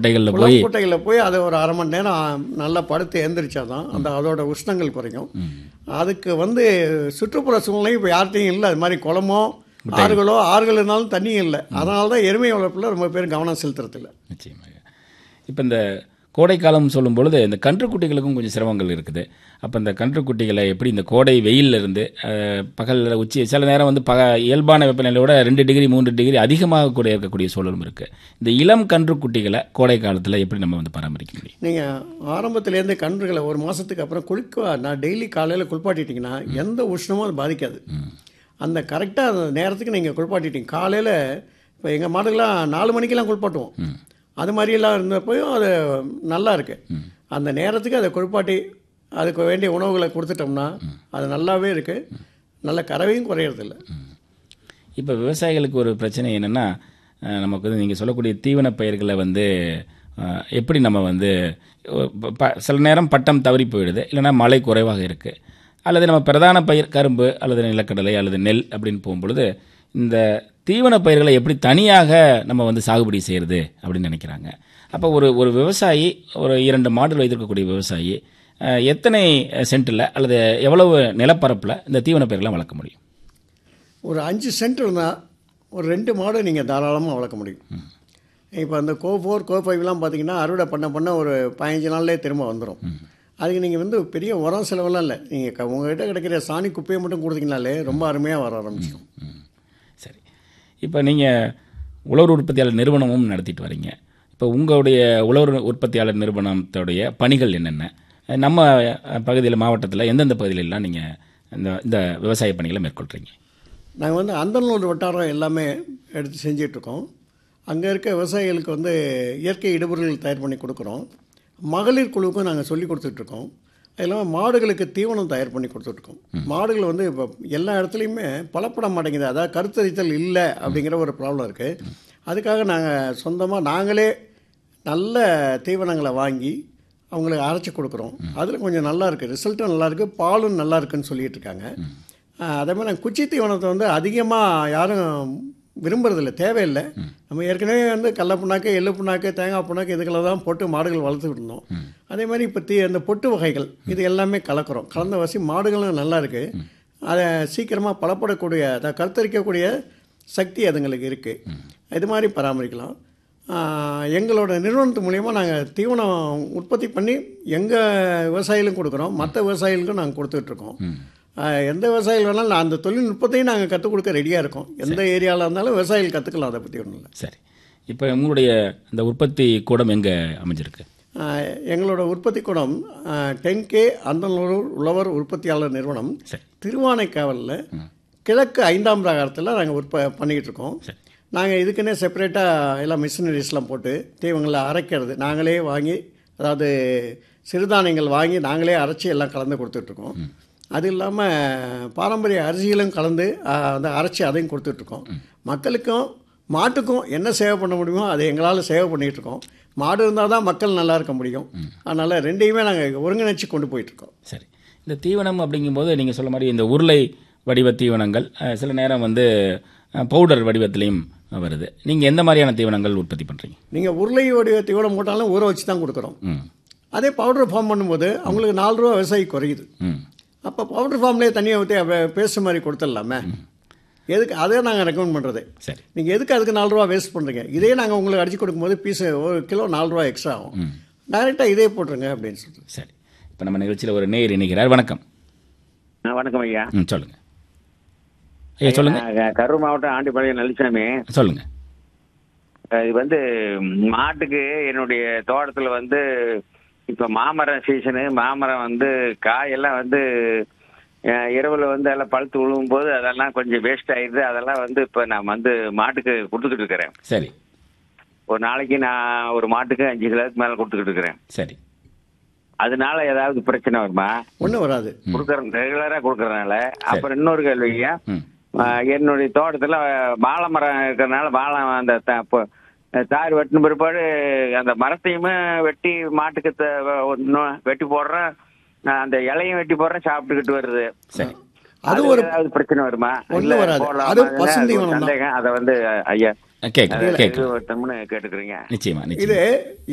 குட்டைகளில் போய் குளக்குட்டைகளில் போய் அதை ஒரு அரை மணி நேரம் நல்லா படுத்து எழுந்திரிச்சாதான் அந்த அதோட உஷ்ணங்கள் குறையும் அதுக்கு வந்து சுற்றுப்புற சூழ்நிலை இப்போ யார்கிட்டையும் இல்லை அது மாதிரி குளமோ ஆறுகளோ ஆறுகள் இருந்தாலும் தண்ணி இல்லை அதனால தான் எருமை வளர்ப்பில் ரொம்ப பேர் கவனம் செலுத்துறதில்ல நிச்சயமாக இப்போ இந்த கோடைக்காலம் சொல்லும் பொழுது இந்த கன்றுக்குட்டிகளுக்கும் கொஞ்சம் சிரமங்கள் இருக்குது அப்போ இந்த கன்றுக்குட்டிகளை எப்படி இந்த கோடை வெயில்ல இருந்து பகலில் உச்சி சில நேரம் வந்து பக இயல்பான வெப்பநிலையோட ரெண்டு டிகிரி மூன்று டிகிரி அதிகமாக கூட இருக்கக்கூடிய சூழலும் இருக்குது இந்த இளம் கன்றுக்குட்டிகளை கோடை காலத்தில் எப்படி நம்ம வந்து பராமரிக்க முடியும் நீங்கள் ஆரம்பத்துலேருந்து கன்றுகளை ஒரு மாதத்துக்கு அப்புறம் குளிக்க நான் டெய்லி காலையில் குளிப்பாட்டிட்டிங்கன்னா எந்த உஷ்ணமும் அது பாதிக்காது அந்த கரெக்டாக அந்த நேரத்துக்கு நீங்கள் குளிப்பாட்டிட்டீங்க காலையில் இப்போ எங்கள் மாடுகள்லாம் நாலு மணிக்கெல்லாம் குளிப்பாட்டுவோம் அது மாதிரியெல்லாம் இருந்தப்போயும் அது நல்லா இருக்கு அந்த நேரத்துக்கு அதை குளிப்பாட்டி அதுக்கு வேண்டிய உணவுகளை கொடுத்துட்டோம்னா அது நல்லாவே இருக்குது நல்ல கறவையும் குறையறதில்ல இப்போ விவசாயிகளுக்கு ஒரு பிரச்சனை என்னென்னா நமக்கு வந்து நீங்கள் சொல்லக்கூடிய தீவன பயிர்களை வந்து அஹ், எப்படி நம்ம வந்து அஹ், ப- ப- சில நேரம் பட்டம் தவறி போயிடுது இல்லைன்னா மழை குறைவாக இருக்குது அல்லது நம்ம பிரதான பயிர் கரும்பு அல்லது நிலக்கடலை அல்லது நெல் அப்படின்னு போகும்பொழுது இந்த தீவன பயிர்களை எப்படி தனியாக நம்ம வந்து சாகுபடி செய்கிறது அப்படின்னு நினைக்கிறாங்க அப்போ ஒரு ஒரு விவசாயி ஒரு இரண்டு மாடுகள் வைத்திருக்கக்கூடிய விவசாயி அஹ், எத்தனை சென்ட்டில் அல்லது எவ்வளவு நிலப்பரப்பில் இந்த தீவன பயிர்களை வளர்க்க முடியும் ஒரு அஞ்சு சென்ட் இருந்தால் ஒரு ரெண்டு மாடு நீங்கள் தாராளமாக வளர்க்க முடியும் இப்போ அந்த கோ ஃபோர் கோ ஃபைவ்லாம் பார்த்தீங்கன்னா அறுவடை பண்ண பண்ண ஒரு பதினஞ்சு நாள்லேயே திரும்ப வந்துடும் அதுக்கு நீங்கள் வந்து பெரிய உரம் செலவெல்லாம் இல்லை நீங்கள் உங்கள்கிட்ட கிடைக்கிற சாணி குப்பையை மட்டும் கொடுத்தீங்கனாலே ரொம்ப அருமையாக வர ஆரம்பிச்சிடும் ம். சரி இப்போ நீங்கள் உழவர் உற்பத்தியாளர் நிறுவனமும் நடத்திட்டு வரீங்க இப்போ உங்களுடைய உழவர் உற்பத்தியாளர் நிறுவனத்துடைய பணிகள் என்னென்ன நம்ம பகுதியில் மாவட்டத்தில் எந்தெந்த பகுதியிலெல்லாம் நீங்கள் இந்த இந்த விவசாய பணிகளை மேற்கொள்கிறீங்க நாங்கள் வந்து அந்தநூல் வட்டாரம் எல்லாமே எடுத்து செஞ்சிட்ருக்கோம் அங்கே இருக்க விவசாயிகளுக்கு வந்து இயற்கை இடுபொருள்கள் தயார் பண்ணி கொடுக்குறோம் மகளிர் குழுவுக்கும் நாங்கள் சொல்லி கொடுத்துட்ருக்கோம் அது இல்லாமல் மாடுகளுக்கு தீவனம் தயார் பண்ணி கொடுத்துட்ருக்கோம் மாடுகள் வந்து இப்போ எல்லா இடத்துலையுமே பலப்பட மாட்டேங்குது அதாவது கருத்தரித்தல் இல்லை அப்படிங்கிற ஒரு ப்ராப்ளம் இருக்குது அதுக்காக நாங்கள் சொந்தமாக நாங்களே நல்ல தீவனங்களை வாங்கி அவங்களுக்கு அரைச்சி கொடுக்குறோம் அதில் கொஞ்சம் நல்லா இருக்குது ரிசல்ட்டும் நல்லா இருக்குது பாலும் நல்லா இருக்குன்னு சொல்லிட்டு இருக்காங்க ஆஹ் அதே மாதிரி நாங்கள் குச்சி தீவனத்தை வந்து அதிகமாக யாரும் விரும்புறதில்ல தேவையில்லை நம்ம ஏற்கனவே வந்து கடல புண்ணாக்கு எள்ளு புண்ணாக்கு தேங்காய் புண்ணாக்கு இதுகளை தான் போட்டு மாடுகள் வளர்த்துக்கிட்டு இருந்தோம் அதே மாதிரி இப்போ தீ அந்த பொட்டு வகைகள் இது எல்லாமே கலக்கிறோம் கலந்த வசி மாடுகளும் நல்லா இருக்குது அதை சீக்கிரமாக பலப்படக்கூடிய அதை கருத்தரிக்கக்கூடிய சக்தி அதுங்களுக்கு இருக்குது இது மாதிரி பராமரிக்கலாம் ஆஹ் எங்களோட நிறுவனத்து மூலயமா நாங்கள் தீவனம் உற்பத்தி பண்ணி எங்கள் விவசாயிகளுக்கும் கொடுக்குறோம் மற்ற விவசாயிகளுக்கும் நாங்கள் கொடுத்துட்ருக்கோம் எந்த விவசாயிகள் வேணாலும் அந்த தொழில்நுட்பத்தையும் நாங்கள் கற்றுக் கொடுக்க ரெடியாக இருக்கோம் எந்த ஏரியாவில் இருந்தாலும் விவசாயிகள் கற்றுக்கலாம் அதை பற்றி ஒன்றும் இல்லை சரி இப்போ உங்களுடைய இந்த உற்பத்தி கூடம் எங்கே அமைஞ்சிருக்கு ஆஹ் எங்களோட உற்பத்தி கூடம் டென் கே அந்தநூறு உழவர் உற்பத்தியாளர் நிறுவனம் சரி திருவானைக்காவலில் கிழக்கு ஐந்தாம் பிரகாரத்தில் நாங்கள் உற்ப பண்ணிக்கிட்டு இருக்கோம் சரி நாங்கள் இதுக்குன்னே செப்பரேட்டாக எல்லாம் மிஷினரிஸ்லாம் போட்டு தீவங்களை அரைக்கிறது நாங்களே வாங்கி அதாவது சிறுதானியங்கள் வாங்கி நாங்களே அரைச்சி எல்லாம் கலந்து கொடுத்துட்ருக்கோம் அது இல்லாமல் பாரம்பரிய அரிசிகளும் கலந்து ஆஹ், அந்த அரைச்சி அதையும் கொடுத்துட்ருக்கோம் மக்களுக்கும் மாட்டுக்கும் என்ன சேவை பண்ண முடியுமோ அதை எங்களால் சேவை பண்ணிகிட்டு இருக்கோம் மாடு இருந்தால் தான் மக்கள் நல்லா இருக்க முடியும் அதனால் ரெண்டையுமே நாங்கள் ஒருங்கிணைச்சு கொண்டு போயிட்டுருக்கோம் சரி இந்த தீவனம் அப்படிங்கும்போது நீங்கள் சொல்ல மாதிரி இந்த உருளை வடிவ தீவனங்கள் அஹ், சில நேரம் வந்து அஹ், பவுடர் வடிவத்திலையும் வருது நீங்கள் எந்த மாதிரியான தீவனங்கள் உற்பத்தி பண்ணுறீங்க நீங்கள் உருளை வடிவ தீவனம் போட்டாலும் ஊற வச்சு தான் கொடுக்குறோம் ம் அதே பவுடர் ஃபார்ம் பண்ணும்போது அவங்களுக்கு நாலு ரூபா விவசாயி குறையுது ம் அப்போ பவுடர் ஃபார்ம்லேயே தண்ணியை ஊற்றி பேஸ்ட் மாதிரி கொடுத்துடலாமே எதுக்கு அதே நாங்கள் ரெக்கமெண்ட் பண்ணுறது சரி நீங்கள் எதுக்கு அதுக்கு நாலு ரூபா வேஸ்ட் பண்ணுறீங்க இதே நாங்கள் உங்களுக்கு அடிச்சு கொடுக்கும்போது பீஸ் ஒரு கிலோ நாலு ரூபா எக்ஸ்ட்ரா ஆகும் டைரெக்டாக இதே போட்டுருங்க அப்படின்னு சொல்லிட்டு சரி இப்போ நம்ம நிகழ்ச்சியில் ஒரு நேர் இணைகிறார் வணக்கம் ஆ, வணக்கம் ஐயா ம் சொல்லுங்கள் ஐயா சொல்லுங்கள் நான் கரூர் மாவட்டம் ஆண்டிப்பாளையம் நல்லசாமி சொல்லுங்கள் அஹ் இது வந்து மாட்டுக்கு என்னுடைய தோட்டத்துல வந்து இப்ப மாமரம் சீசனு மாமரம் வந்து காயெல்லாம் வந்து அஹ், இரவுல வந்து எல்லாம் பழுத்து விழுவும் போது அதெல்லாம் கொஞ்சம் வேஸ்ட் ஆயிடுது அதெல்லாம் வந்து இப்ப நான் வந்து மாட்டுக்கு கொடுத்துக்கிட்டு இருக்கிறேன் சரி ஒரு நாளைக்கு நான் ஒரு மாட்டுக்கு அஞ்சு கிலோவுக்கு மேல கொடுத்துக்கிட்டு இருக்கிறேன் சரி அதனால ஏதாவது பிரச்சனை வருமா ஒன்றும் வராது கொடுக்கறேன் ரெகுலரா கொடுக்கறதுனால அப்புறம் இன்னொரு கேள்வி ஐயா ம் ஆஹ் என்னுடைய தோட்டத்துல வாழை மரம் இருக்கிறதுனால வாழை அந்த த- பொ- தார் வெட்டின பிற்பாடு அந்த மரத்தையுமே வெட்டி மாட்டுக்கு த- இன்னும் வெட்டி போடுறேன் ஆஹ் அந்த இலையும் வெட்டி போடுறேன் சாப்பிட்டுக்கிட்டு வருது சரி அது அது ஒரு ஏதாவது பிரச்சனை வருமா ஒண்ணும் இல்ல வராது. போடலாமா? அது இல்ல, பசுந்தீவனம் ஒரு தான். சந்தேகம் அதை வந்து ஐயா கேட்குறேன் கேட்குறேன் இது ஒருத்தம்னு கேட்டுக்கிறீங்க நிச்சயமா நிச்சயமா இது